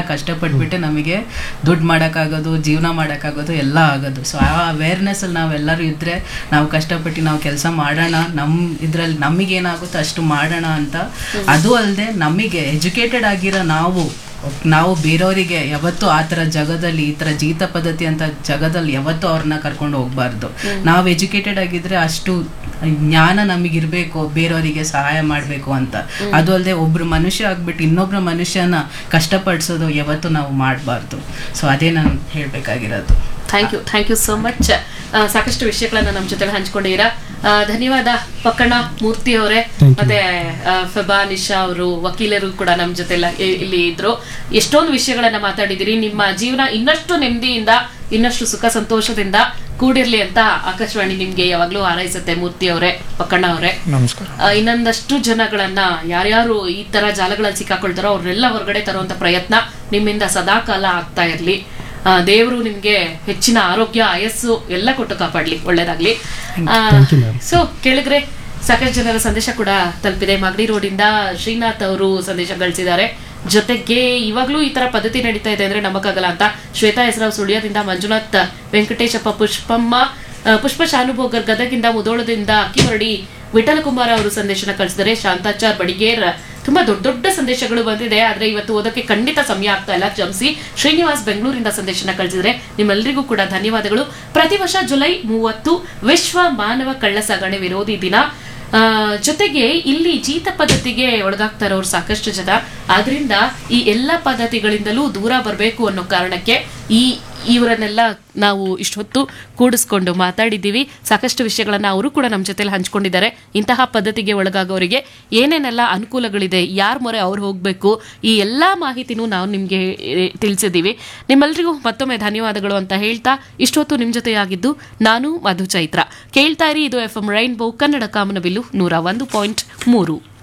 ಕಷ್ಟಪಟ್ಬಿಟ್ಟೆ ನಮಗೆ ದುಡ್ಡು ಮಾಡೋಕ್ಕಾಗೋದು ಜೀವನ ಮಾಡೋಕ್ಕಾಗೋದು ಎಲ್ಲ ಆಗೋದು ಸೊ ಆ ಅವೇರ್ನೆಸ್ಸಲ್ಲಿ ನಾವೆಲ್ಲರೂ ಇದ್ದರೆ ನಾವು ಕಷ್ಟಪಟ್ಟು ನಾವು ಕೆಲಸ ಮಾಡೋಣ ನಮ್ಮ ಇದರಲ್ಲಿ ನಮಗೇನಾಗುತ್ತೋ ಅಷ್ಟು ಮಾಡೋಣ ಅಂತ ಅದು ಅಲ್ಲದೆ ನಮಗೆ ಎಜುಕೇಟೆಡ್ ಆಗಿರೋ ನಾವು ನಾವು ಬೇರೆಯವರಿಗೆ ಯಾವತ್ತೂ ಆ ಥರ ಜಗದಲ್ಲಿ ಈ ಥರ ಜೀತ ಪದ್ಧತಿ ಅಂತ ಜಗದಲ್ಲಿ ಯಾವತ್ತೂ ಅವ್ರನ್ನ ಕರ್ಕೊಂಡು ಹೋಗ್ಬಾರ್ದು ನಾವು ಎಜುಕೇಟೆಡ್ ಆಗಿದ್ರೆ ಅಷ್ಟು ಜ್ಞಾನ ನಮಗಿರ್ಬೇಕು ಬೇರೆಯವರಿಗೆ ಸಹಾಯ ಮಾಡಬೇಕು ಅಂತ ಅದು ಅಲ್ಲದೆ ಒಬ್ರು ಮನುಷ್ಯ ಆಗ್ಬಿಟ್ಟು ಇನ್ನೊಬ್ರು ಮನುಷ್ಯನ ಕಷ್ಟಪಡಿಸೋದು ಯಾವತ್ತೂ ನಾವು ಮಾಡಬಾರ್ದು ಸೊ ಅದೇ ನಾನು ಹೇಳಬೇಕಾಗಿರೋದು thank you thank you so much ಸಾಕಷ್ಟು ವಿಷಯಗಳನ್ನ ನಮ್ಮ ಜೊತೆ ಹಂಚ್ಕೊಂಡಿದ್ದೀರಾ ಆ, ಧನ್ಯವಾದ ಪಕ್ಕಣ ಮೂರ್ತಿ ಅವರೇ ಮತ್ತೆ ಆ, ಫೆಬಾ ನಿಶಾ ಅವರು ವಕೀಲರು ಕೂಡ ನಮ್ಮ ಜೊತೆ ಎಲ್ಲ ಇ- ಇಲ್ಲಿ ಇದ್ರು ಎಷ್ಟೊಂದು ವಿಷಯಗಳನ್ನ ಮಾತಾಡಿದಿರಿ ನಿಮ್ಮ ಜೀವನ ಇನ್ನಷ್ಟು ನೆಮ್ಮದಿಯಿಂದ ಇನ್ನಷ್ಟು ಸುಖ ಸಂತೋಷದಿಂದ ಕೂಡಿರ್ಲಿ ಅಂತ ಆಕಾಶವಾಣಿ ನಿಮ್ಗೆ ಯಾವಾಗ್ಲೂ ಹಾರೈಸುತ್ತೆ ಮೂರ್ತಿ ಅವರೇ ಪಕ್ಕಣ್ಣ ಅವರೇ ನಮಸ್ಕಾರ ಆ, ಇನ್ನೊಂದಷ್ಟು ಜನಗಳನ್ನ ಯಾರ್ಯಾರು ಈ ತರ ಜಾಲಗಳಲ್ಲಿ ಸಿಕ್ಕಾಕೊಳ್ತಾರೋ ಅವ್ರನ್ನೆಲ್ಲ ಹೊರಗಡೆ ತರುವಂತ ಪ್ರಯತ್ನ ನಿಮ್ಮಿಂದ ಸದಾಕಾಲ ಆಗ್ತಾ ಇರ್ಲಿ ಆ, ದೇವರು ನಿಮ್ಗೆ ಹೆಚ್ಚಿನ ಆರೋಗ್ಯ ಆಯಸ್ಸು ಎಲ್ಲ ಕೊಟ್ಟು ಕಾಪಾಡ್ಲಿ ಒಳ್ಳೇದಾಗ್ಲಿ Thank you, ma'am. ಸೊ ಕೇಳಿದ್ರೆ ಸಾಕಷ್ಟು ಜನರ ಸಂದೇಶ ಕೂಡ ತಲುಪಿದೆ ಮಾಗಡಿ ರೋಡಿಂದ ಶ್ರೀನಾಥ್ ಅವರು ಸಂದೇಶ ಗಳಿಸಿದ್ದಾರೆ ಜೊತೆಗೆ ಇವಾಗ್ಲೂ ಈ ತರ ಪದ್ಧತಿ ನಡೀತಾ ಇದೆ ಅಂದ್ರೆ ನಮಗಾಗಲ್ಲ ಅಂತ ಶ್ವೇತಾ ಹೆಸರಾವ್ ಸುಳ್ಯದಿಂದ ಮಂಜುನಾಥ್ ವೆಂಕಟೇಶಪ್ಪ ಪುಷ್ಪಮ್ಮ ಆ, ಪುಷ್ಪ ಶಾನುಭೋಗರ್ ಗದಗಿಂದ ಮುದೋಳದಿಂದ ಅಕ್ಕಿಮರಡಿ ವಿಠಲ ಕುಮಾರ್ ಅವರು ಸಂದೇಶನ ಕಳಿಸಿದರೆ ಶಾಂತಾಚಾರ್ ಬಡಿಗೇರ್ ತುಂಬಾ ದೊಡ್ಡ ದೊಡ್ಡ ಸಂದೇಶಗಳು ಬಂದಿದೆ ಆದ್ರೆ ಇವತ್ತು ಓದಕ್ಕೆ ಖಂಡಿತ ಸಮಯ ಆಗ್ತಾ ಇಲ್ಲ ಜಂಸಿ ಶ್ರೀನಿವಾಸ್ ಬೆಂಗಳೂರಿಂದ ಸಂದೇಶನ ಕಳಿಸಿದ್ರೆ ನಿಮ್ಮೆಲ್ಲರಿಗೂ ಕೂಡ ಧನ್ಯವಾದಗಳು ಪ್ರತಿ ವರ್ಷ ಜುಲೈ ಮೂವತ್ತು ವಿಶ್ವ ಮಾನವ ಕಳ್ಳಸಾಗಣೆ ವಿರೋಧಿ ದಿನ ಆ, ಜೊತೆಗೆ ಇಲ್ಲಿ ಜೀತ ಪದ್ಧತಿಗೆ ಒಳಗಾಗ್ತಾ ಇರೋರು ಸಾಕಷ್ಟು ಜನ ಆದ್ರಿಂದ ಈ ಎಲ್ಲ ಪದ್ಧತಿಗಳಿಂದಲೂ ದೂರ ಬರಬೇಕು ಅನ್ನೋ ಕಾರಣಕ್ಕೆ ಈ ಇವರನ್ನೆಲ್ಲ ನಾವು ಇಷ್ಟೊತ್ತು ಕೂಡಿಸ್ಕೊಂಡು ಮಾತಾಡಿದ್ದೀವಿ ಸಾಕಷ್ಟು ವಿಷಯಗಳನ್ನ ಅವರು ಕೂಡ ನಮ್ಮ ಜೊತೆಲಿ ಹಂಚ್ಕೊಂಡಿದ್ದಾರೆ ಇಂತಹ ಪದ್ಧತಿಗೆ ಒಳಗಾಗೋರಿಗೆ ಏನೇನೆಲ್ಲ ಅನುಕೂಲಗಳಿದೆ ಯಾರ ಮೊರೆ ಅವ್ರು ಹೋಗಬೇಕು ಈ ಎಲ್ಲ ಮಾಹಿತಿನೂ ನಾವು ನಿಮಗೆ ತಿಳಿಸಿದ್ದೀವಿ ನಿಮ್ಮೆಲ್ಲರಿಗೂ ಮತ್ತೊಮ್ಮೆ ಧನ್ಯವಾದಗಳು ಅಂತ ಹೇಳ್ತಾ ಇಷ್ಟೊತ್ತು ನಿಮ್ಮ ಜೊತೆಯಾಗಿದ್ದು ನಾನು ಮಧು ಚೈತ್ರ ಕೇಳ್ತಾ ಇರಿ ಇದು ಎಫ್ ಎಂ ರೈನ್ಬೋ ಕನ್ನಡ ಕಾಮನಬಿಲ್ಲು ನೂರ ಒಂದು ಪಾಯಿಂಟ್ ಮೂರು